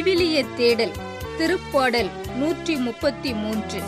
விவிலிய தேடல் திருப்பாடல் நூற்றி முப்பத்தி மூன்று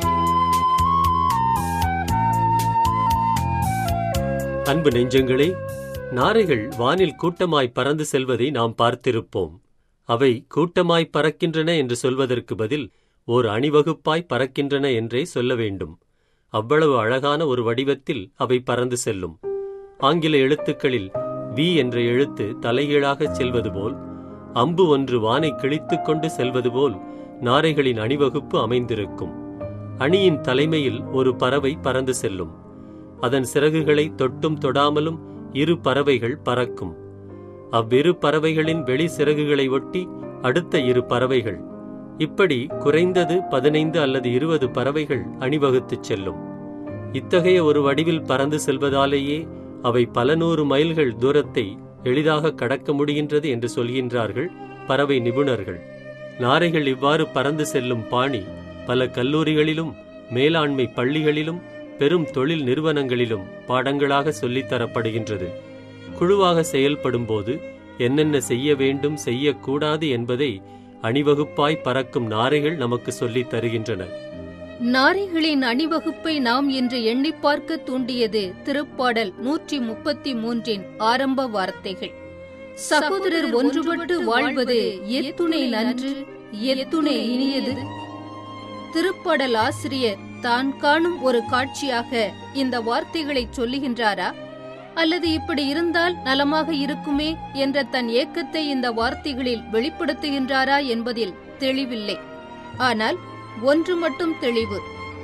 அன்பு நெஞ்சங்களே நாரைகள் வானில் கூட்டமாய் பறந்து செல்வதை நாம் பார்த்திருப்போம் அவை கூட்டமாய் பறக்கின்றன என்று சொல்வதற்கு பதில் ஓர் அணிவகுப்பாய் பறக்கின்றன என்றே சொல்ல வேண்டும் அவ்வளவு அழகான ஒரு வடிவத்தில் அவை பறந்து செல்லும் ஆங்கில எழுத்துக்களில் வி என்ற எழுத்து தலைகீழாகச் செல்வது போல் அம்பு ஒன்று வானை கிழித்துக் கொண்டு செல்வது போல் நாரைகளின் அணிவகுப்பு அமைந்திருக்கும் அணியின் தலைமையில் ஒரு பறவை பறந்து செல்லும் அதன் சிறகுகளை தொட்டும் தொடாமலும் இரு பறவைகள் பறக்கும் அவ்விரு பறவைகளின் வெளி சிறகுகளை ஒட்டி அடுத்த இரு பறவைகள் இப்படி குறைந்தது பதினைந்து அல்லது இருபது பறவைகள் அணிவகுத்துச் செல்லும் இத்தகைய ஒரு வடிவில் பறந்து செல்வதாலேயே அவை பல நூறு மைல்கள் தூரத்தை எளிதாக கடக்க முடிகின்றது என்று சொல்கின்றார்கள் பறவை நிபுணர்கள் நாரைகள் இவ்வாறு பறந்து செல்லும் பாணி பல கல்லூரிகளிலும் மேலாண்மை பள்ளிகளிலும் பெரும் தொழில் நிறுவனங்களிலும் பாடங்களாக சொல்லித் தரப்படுகின்றது குழுவாக செயல்படும்போது என்னென்ன செய்ய வேண்டும் செய்யக்கூடாது என்பதை அணிவகுப்பாய் பறக்கும் நாரைகள் நமக்கு சொல்லித் தருகின்றன நாரைகளின் அணிவகுப்பை நாம் இன்று எண்ணிப் பார்க்க தூண்டியது திருப்பாடல் நூற்றி முப்பத்தி மூன்றின் ஆரம்ப வார்த்தைகள் சகோதரர் ஒன்றுபட்டு வாழ்வது எத்துணை நன்று எத்துணை இனியது திருப்பாடல் ஆசிரியர் தான் காணும் ஒரு காட்சியாக இந்த வார்த்தைகளை சொல்லுகின்றாரா அல்லது இப்படி இருந்தால் நலமாக இருக்குமே என்ற தன் ஏக்கத்தை இந்த வார்த்தைகளில் வெளிப்படுத்துகின்றாரா என்பதில் தெளிவில்லை ஆனால் ஒன்று மட்டும் தெளிவு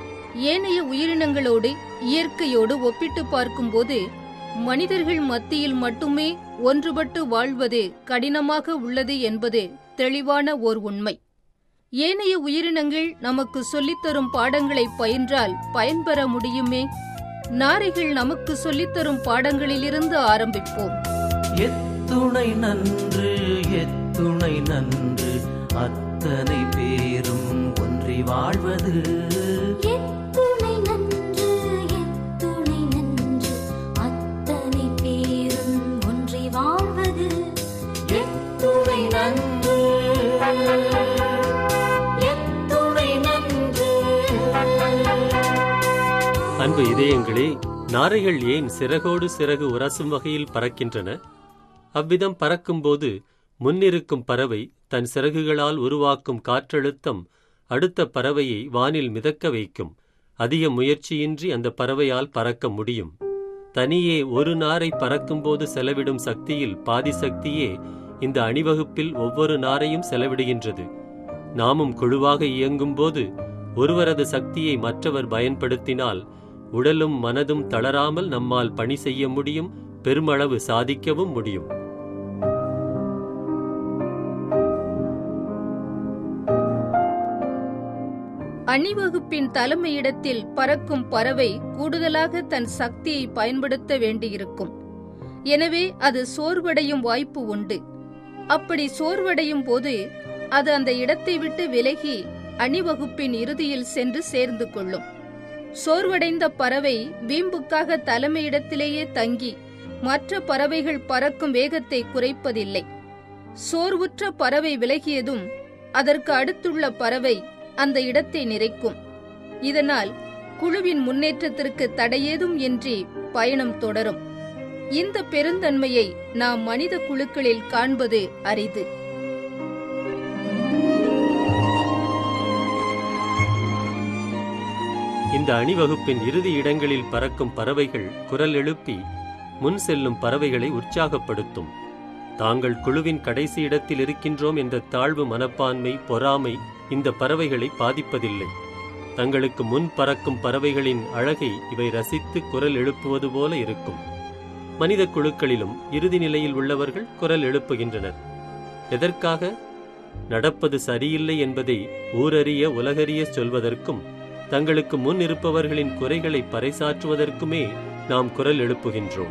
ஏனைய உயிரினங்களோடு இயற்கையோடு ஒப்பிட்டு பார்க்கும்போது மனிதர்கள் மத்தியில் மட்டுமே ஒன்றுபட்டு வாழ்வது கடினமாக உள்ளது என்பது தெளிவான ஓர் உண்மை ஏனைய உயிரினங்கள் நமக்கு சொல்லித்தரும் பாடங்களை பயின்றால் பயன்பெற முடியுமே நாரைகள் நமக்கு சொல்லித்தரும் பாடங்களிலிருந்து ஆரம்பிப்போம் எத்துணை நன்று எத்துணை நன்று அத்தனை பேரும் ஒன்றி வாழ்வது எத்துணை நன்று எத்துணை நன்று அத்தனை பேரும் ஒன்றி வாழ்வது எத்துணை நன்று எத்துணை நன்று அன்பு இதயங்களே நாரைகள் ஏன் சிறகோடு சிறகு உரசும் வகையில் பறக்கின்றன அவ்விதம் பறக்கும்போது முன்னிருக்கும் பறவை தன் சிறகுகளால் உருவாக்கும் காற்றழுத்தம் அடுத்த பறவையை வானில் மிதக்க வைக்கும் அதிக முயற்சியின்றி அந்த பறவையால் பறக்க முடியும் தனியே ஒரு நாரை பறக்கும்போது செலவிடும் சக்தியில் பாதி சக்தியே இந்த அணிவகுப்பில் ஒவ்வொரு நாரையும் செலவிடுகின்றது நாமும் குழுவாக இயங்கும்போது ஒருவரது சக்தியை மற்றவர் பயன்படுத்தினால் உடலும் மனதும் தளராமல் நம்மால் பணி செய்ய முடியும் பெருமளவு சாதிக்கவும் முடியும் அணிவகுப்பின் தலைமையிடத்தில் பறக்கும் பறவை கூடுதலாக தன் சக்தியை பயன்படுத்த வேண்டியிருக்கும் எனவே அது சோர்வடையும் வாய்ப்பு உண்டு அப்படி சோர்வடையும் போது அது அந்த இடத்தை விட்டு விலகி அணிவகுப்பின் இறுதியில் சென்று சேர்ந்து கொள்ளும் சோர்வடைந்த பறவை வீம்புக்காக தலைமையிடத்திலேயே தங்கி மற்ற பறவைகள் பறக்கும் வேகத்தை குறைப்பதில்லை சோர்வுற்ற பறவை விலகியதும் அதற்கு அடுத்துள்ள பறவை அந்த இடத்தை நிறைக்கும் இதனால் குழுவின் முன்னேற்றத்திற்கு தடையேதும் இன்றி பயணம் தொடரும் இந்த பெருந்தன்மையை நாம் மனித குழுக்களில் காண்பது அரிது இந்த அணிவகுப்பின் இறுதி இடங்களில் பறக்கும் பறவைகள் குரல் எழுப்பி முன் செல்லும் பறவைகளை உற்சாகப்படுத்தும் தாங்கள் குழுவின் கடைசி இடத்தில் இருக்கின்றோம் என்ற தாழ்வு மனப்பான்மை பொறாமை இந்த பறவைகளை பாதிப்பதில்லை தங்களுக்கு முன் பறக்கும் பறவைகளின் அழகை இவை ரசித்து குரல் எழுப்புவது போல இருக்கும் மனித குழுக்களிலும் இறுதி நிலையில் உள்ளவர்கள் குரல் எழுப்புகின்றனர் எதற்காக நடப்பது சரியில்லை என்பதை ஊரறிய உலகறிய சொல்வதற்கும் தங்களுக்கு முன் இருப்பவர்களின் குறைகளை பறைசாற்றுவதற்குமே நாம் குரல் எழுப்புகின்றோம்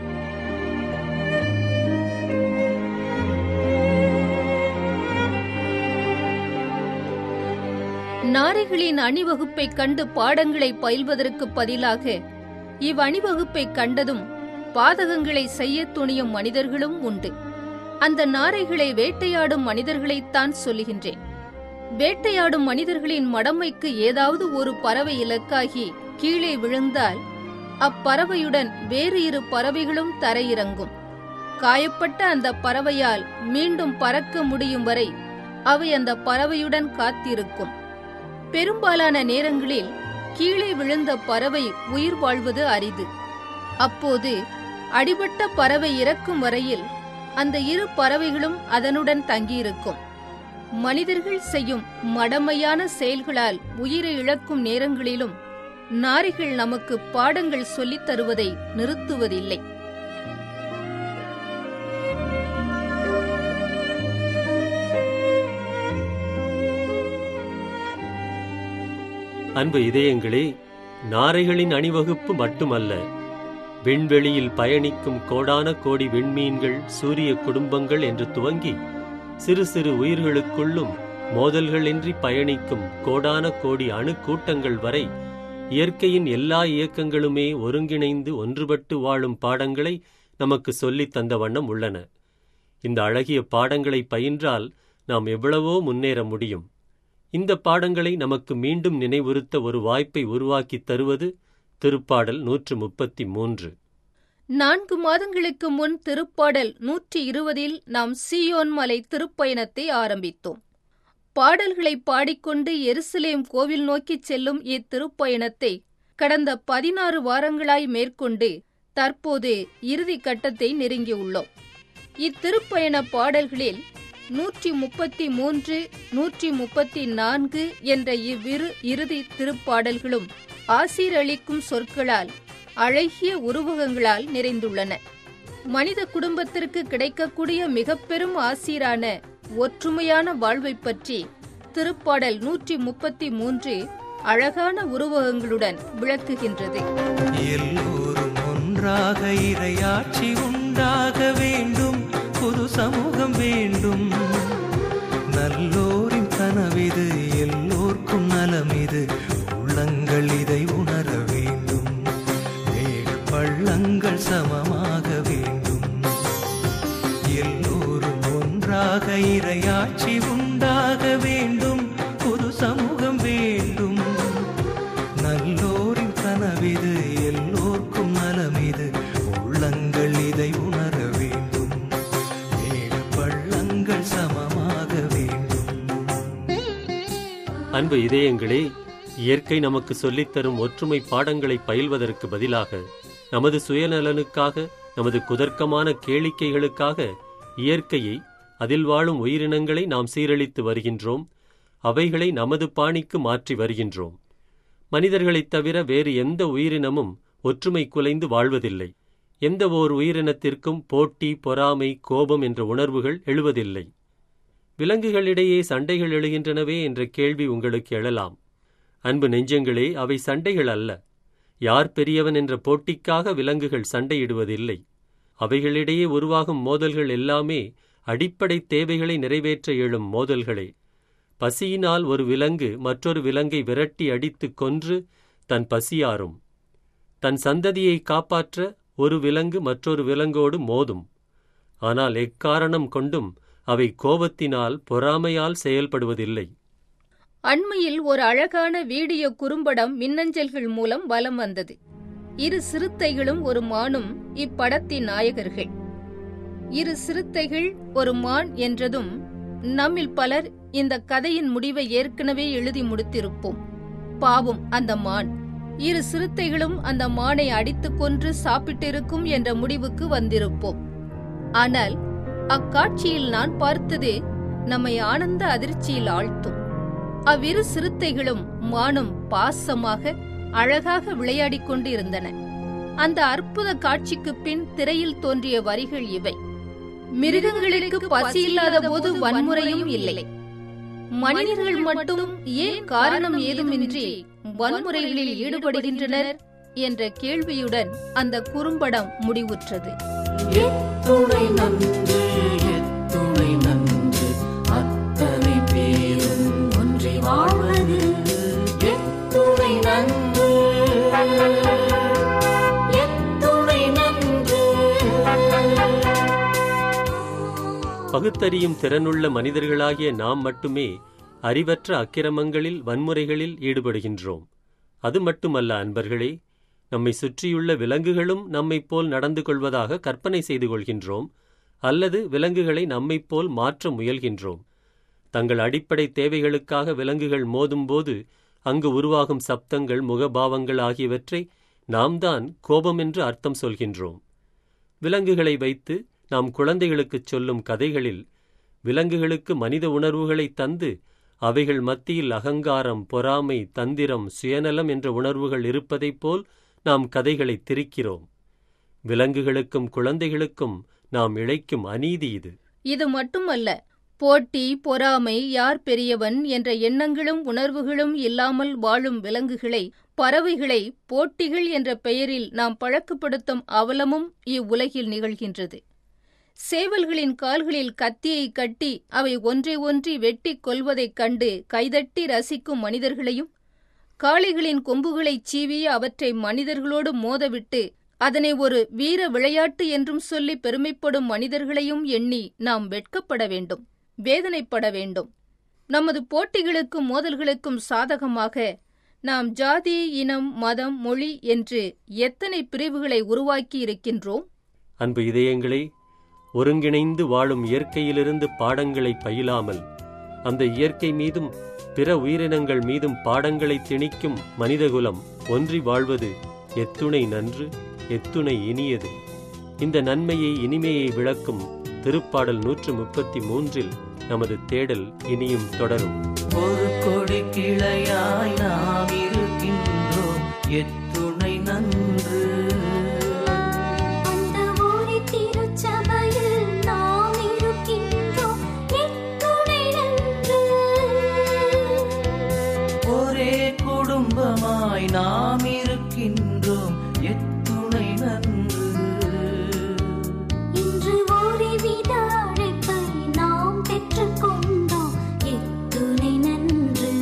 நாரைகளின் அணிவகுப்பை கண்டு பாடங்களை பயில்வதற்கு பதிலாக இவ் அணிவகுப்பை கண்டதும் பாதகங்களை செய்யத் துணியும் மனிதர்களும் உண்டு அந்த நாரைகளை வேட்டையாடும் மனிதர்களைத்தான் சொல்லுகின்றேன் வேட்டையாடும் மனிதர்களின் மடமைக்கு ஏதாவது ஒரு பறவை இலக்காகி கீழே விழுந்தால் அப்பறவையுடன் வேறு இரு பறவைகளும் தரையிறங்கும் காயப்பட்ட அந்த பறவையால் மீண்டும் பறக்க முடியும் வரை அவை அந்த பறவையுடன் காத்திருக்கும் பெரும்பாலான நேரங்களில் கீழே விழுந்த பறவை உயிர் வாழ்வது அரிது அப்போது அடிபட்ட பறவை இறக்கும் வரையில் அந்த இரு பறவைகளும் அதனுடன் தங்கியிருக்கும் மனிதர்கள் செய்யும் மடமையான செயல்களால் உயிரை இழக்கும் நேரங்களிலும் நாரிகள் நமக்கு பாடங்கள் சொல்லித் தருவதை நிறுத்துவதில்லை அன்பு இதயங்களே நாரைகளின் அணிவகுப்பு மட்டுமல்ல விண்வெளியில் பயணிக்கும் கோடான கோடி விண்மீன்கள் சூரிய குடும்பங்கள் என்று துவங்கி சிறு சிறு உயிர்களுக்குள்ளும் மோதல்களின்றி பயணிக்கும் கோடான கோடி அணு கூட்டங்கள் வரை இயற்கையின் எல்லா இயக்கங்களுமே ஒருங்கிணைந்து ஒன்றுபட்டு வாழும் பாடங்களை நமக்கு சொல்லித் தந்த வண்ணம் உள்ளன இந்த அழகிய பாடங்களை பயின்றால் நாம் எவ்வளவோ முன்னேற முடியும் இந்த பாடங்களை நமக்கு மீண்டும் நினைவுறுத்த ஒரு வாய்ப்பை உருவாக்கித் தருவது திருப்பாடல் நூற்று முப்பத்தி மூன்று நான்கு மாதங்களுக்கு முன் திருப்பாடல் நூற்றி இருபதில் நாம் சீயோன் மலை திருப்பயணத்தை ஆரம்பித்தோம் பாடல்களை பாடிக்கொண்டு எருசலேம் கோவில் நோக்கிச் செல்லும் இத்திருப்பயணத்தை கடந்த பதினாறு வாரங்களாய் மேற்கொண்டு தற்போது இறுதி கட்டத்தை நெருங்கியுள்ளோம் இத்திருப்பயண பாடல்களில் நூற்றி முப்பத்தி மூன்று நூற்றி முப்பத்தி நான்கு என்ற இவ்விரு இறுதி திருப்பாடல்களும் ஆசீரளிக்கும் சொற்களால் அழகிய உருவகங்களால் நிறைந்துள்ளன மனித குடும்பத்திற்கு கிடைக்கக்கூடிய மிக பெரும் ஆசீரான ஒற்றுமையான வாழ்வைப் பற்றி திருப்பாடல் நூற்றி முப்பத்தி மூன்று அழகான உருவகங்களுடன் விளக்குகின்றது எல்லோரும் ஒன்றாக இறையாட்சி உண்டாக வேண்டும் புது சமூகம் வேண்டும் நல்லோரின் கனவிது எல்லோர்க்கும் நலமிது உள்ளங்கள் இதை உணர வேண்டும் மேடு பள்ளங்கள் சமமாக வேண்டும் எல்லோரும் ஒன்றாக இறையாட்சி உண்டாக வேண்டும் புது சமூகம் வேண்டும் நல்லோரின் கனவிது எல்லோர்க்கும் நலமிது உள்ளங்கள் இதை உணர வேண்டும் மேடு பள்ளங்கள் சமமாக வேண்டும் அன்பு இதயங்களே இயற்கை நமக்கு சொல்லித்தரும் ஒற்றுமை பாடங்களை பயில்வதற்கு பதிலாக நமது சுயநலனுக்காக நமது குதர்க்கமான கேளிக்கைகளுக்காக இயற்கையை அதில் வாழும் உயிரினங்களை நாம் சீரழித்து வருகின்றோம் அவைகளை நமது பாணிக்கு மாற்றி வருகின்றோம் மனிதர்களைத் தவிர வேறு எந்த உயிரினமும் ஒற்றுமை குலைந்து வாழ்வதில்லை எந்த ஓர் உயிரினத்திற்கும் போட்டி பொறாமை கோபம் என்ற உணர்வுகள் எழுவதில்லை விலங்குகளிடையே சண்டைகள் எழுகின்றனவே என்ற கேள்வி உங்களுக்கு எழலாம் அன்பு நெஞ்சங்களே அவை சண்டைகள் அல்ல யார் பெரியவன் என்ற போட்டிக்காக விலங்குகள் சண்டையிடுவதில்லை அவைகளிடையே உருவாகும் மோதல்கள் எல்லாமே அடிப்படை தேவைகளை நிறைவேற்ற எழும் மோதல்களே பசியினால் ஒரு விலங்கு மற்றொரு விலங்கை விரட்டி அடித்துக் கொன்று தன் பசியாரும் தன் சந்ததியை காப்பாற்ற ஒரு விலங்கு மற்றொரு விலங்கோடு மோதும் ஆனால் எக்காரணம் கொண்டும் அவை கோபத்தினால் பொறாமையால் செயல்படுவதில்லை அண்மையில் ஒரு அழகான வீடியோ குறும்படம் மின்னஞ்சல்கள் மூலம் வலம் வந்தது இரு சிறுத்தைகளும் ஒரு மானும் இப்படத்தின் நாயகர்கள் இரு சிறுத்தைகள் ஒரு மான் என்றதும் நம்மில் பலர் இந்த கதையின் முடிவை ஏற்கனவே எழுதி முடித்திருப்போம் பாவம் அந்த மான் இரு சிறுத்தைகளும் அந்த மானை அடித்துக் கொன்று சாப்பிட்டிருக்கும் என்ற முடிவுக்கு வந்திருப்போம் ஆனால் அக்காட்சியில் நான் பார்த்தது நம்மை ஆனந்த அதிர்ச்சியில் ஆழ்த்தும் அவ்விரு சிறுத்தைகளும் மானும் பாசமாக அழகாக விளையாடிக் கொண்டு இருந்தன அந்த அற்புத காட்சிக்குப் பின் திரையில் தோன்றிய வரிகள் இவை மிருகங்களுக்கு பசி இல்லாத போது வன்முறையும் இல்லை மனிதர்கள் மட்டும் ஏன் காரணம் ஏதுமின்றி வன்முறைகளில் ஈடுபடுகின்றனர் என்ற கேள்வியுடன் அந்த குறும்படம் முடிவுற்றது எத்துணை நன்று எத்துணை நன்று அத்தனை பேரும் ஒன்றி வாழ்வது எத்துணை நன்று எத்துணை நன்று பகுத்தறியும் திறனுள்ள மனிதர்களாகிய நாம் மட்டுமே அறிவற்ற அக்கிரமங்களில் வன்முறைகளில் ஈடுபடுகின்றோம் அது மட்டுமல்ல அன்பர்களே நம்மை சுற்றியுள்ள விலங்குகளும் நம்மைப் போல் நடந்து கொள்வதாக கற்பனை செய்து கொள்கின்றோம் அல்லது விலங்குகளை நம்மைப் போல் மாற்ற முயல்கின்றோம் தங்கள் அடிப்படை தேவைகளுக்காக விலங்குகள் மோதும்போது அங்கு உருவாகும் சப்தங்கள் முகபாவங்கள் ஆகியவற்றை நாம் தான் கோபம் என்று அர்த்தம் சொல்கின்றோம் விலங்குகளை வைத்து நாம் குழந்தைகளுக்குச் சொல்லும் கதைகளில் விலங்குகளுக்கு மனித உணர்வுகளை தந்து அவைகள் மத்தியில் அகங்காரம் பொறாமை தந்திரம் சுயநலம் என்ற உணர்வுகள் இருப்பதைப் போல் நாம் கதைகளை திரிக்கிறோம் விலங்குகளுக்கும் குழந்தைகளுக்கும் நாம் இழைக்கும் அநீதி இது இது மட்டுமல்ல போட்டி பொறாமை யார் பெரியவன் என்ற எண்ணங்களும் உணர்வுகளும் இல்லாமல் வாழும் விலங்குகளை பறவைகளை போட்டிகள் என்ற பெயரில் நாம் பழக்கப்படுத்தும் அவலமும் இவ்வுலகில் நிகழ்கின்றது சேவல்களின் கால்களில் கத்தியை கட்டி அவை ஒன்றை ஒன்றி வெட்டிக் கொல்வதைக் கண்டு கைதட்டி ரசிக்கும் மனிதர்களையும் காளைகளின் கொம்புகளைச் சீவி அவற்றை மனிதர்களோடு மோதவிட்டு அதனை ஒரு வீர விளையாட்டு என்றும் சொல்லி பெருமைப்படும் மனிதர்களையும் எண்ணி நாம் வெட்கப்பட வேண்டும் வேதனைப்பட வேண்டும் நமது போட்டிகளுக்கும் மோதல்களுக்கும் சாதகமாக நாம் ஜாதி இனம் மதம் மொழி என்று எத்தனை பிரிவுகளை உருவாக்கி இருக்கின்றோம் அன்பு இதயங்களே ஒருங்கிணைந்து வாழும் இயற்கையிலிருந்து பாடங்களை பயிலாமல் அந்த இயற்கை மீதும் பிற உயிரினங்கள் மீதும் பாடங்களை திணிக்கும் மனிதகுலம் ஒன்றி வாழ்வது எத்துணை நன்று எத்துணை இனியது இந்த நன்மையை இனிமையை விளக்கும் திருப்பாடல் நூற்று முப்பத்தி மூன்றில் நமது தேடல் இனியும் தொடரும் ஒரு கொடி கிளையாய் நாம் இருக்கின்றோம் எத்துணை நன்று அந்த ஊரே திருச்சபையில் நாம் இருக்கின்றோம் எத்துணை நன்று ஒரே குடும்பமாய் நாம் இருக்கின்றோம் எத்துணை நன்று இன்று ஒரே வித அழைப்பை நாம் பெற்றுக்கொண்டோம் எத்துணை நன்று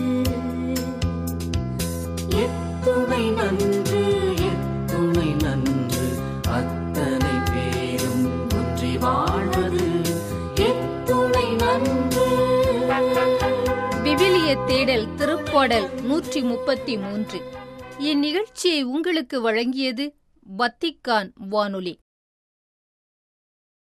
எத்துணை நன்று எத்துணை நன்று அத்தனை பேரும் ஒன்றி வாழ்வது எத்துணை நன்று விவிலிய தேடல் திருப்பாடல் நூற்றி முப்பத்தி மூன்று இந்நிகழ்ச்சியை உங்களுக்கு வழங்கியது வத்திக்கான் வானொலி